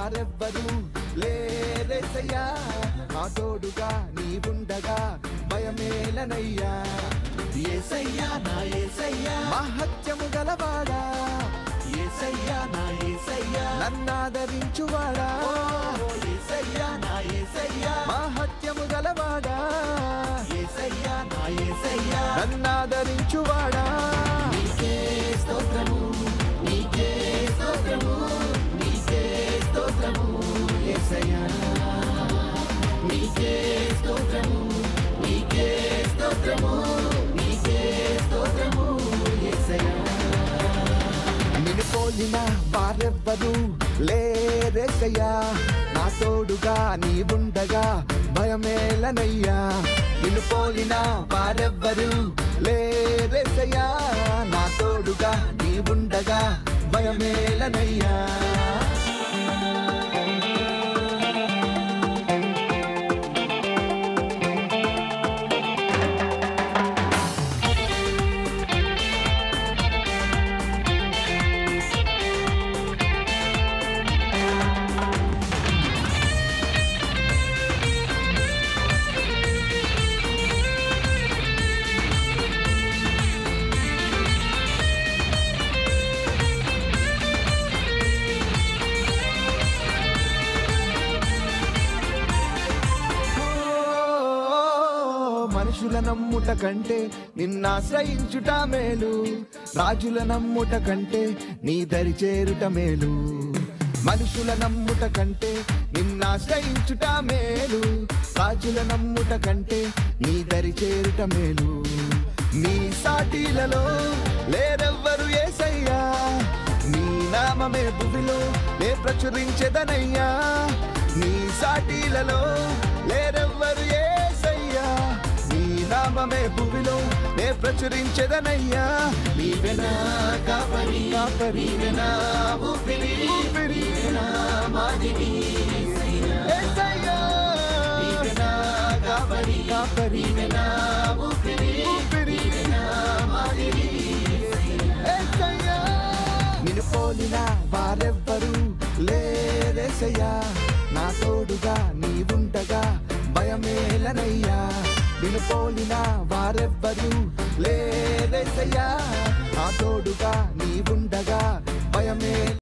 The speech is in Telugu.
వారెవ్వరు లేరేసయ్యా నా తోడుగా నీవుండగా భయమేలనయ్యా ఏసయ్యా నా ఏసయ్యా మహత్యము గలవాడా ఏసయ్యా నా ఏసయ్యా నన్నాదరించువాడా ఓ ఏసయ్యా నా ఏసయ్యా మహత్యము గలవాడా ఏసయ్యా నా ఏసయ్యా నన్నాదరించువాడా నీకే స్తోత్రము నీకే స్తోత్రము నీకే స్తోత్రము ఏసయ్యా నీకే స్తోత్రము నీకే స్తోత్రము నీకే స్తోత్రము ఏసయ్యా నిన్ను పోలిన వారెవ్వరు లేరేసయ్యా నా తోడుగా నీవుండగా భయమేలనయ్యా నిన్ను పోలిన వారెవ్వరు లేరేసయ్యా నా తోడుగా నీవుండగా భయమేలనయ్యా ఓ, మనుషుల నమ్ముట కంటే నిన్నాశ్రయించుట మేలు రాజుల నమ్ముట కంటే నీ దరి చేరుట మేలు మనుషుల నమ్ముట కంటే నిన్నాశ్రయించుట మేలు రాజుల నమ్ముట కంటే నీ దరి చేరుట మేలు నీ సాటిలలో లేరెవ్వరు ఏసయ్యా నీ నామమే భువిలో నే ప్రచురించెదనయ్యా నీ సాటిలలో లేరెవ్వరు ఏసయ్యా నీ నామమే భువిలో నే ప్రచురించెదనయ్యా నీవెనా కాపరి కాపరి నీవెనా ఊపిరి ఊపిరి నీవెనా మాదిరి ఏసయ్యా నీవెనా కాపరి కాపరి నీవెనా ఊపిరి ఊపిరి నీవెనా మాదిరి ఏసయ్యా నిన్ను పోలిన వారెవ్వరు లేరేసయ్యా నా తోడుగా నీవుండగా భయమేలనయ్యా నిన్ను పోలిన వారెవ్వరు లేరేసయ్యా నా తోడుగా నీవుండగా భయమే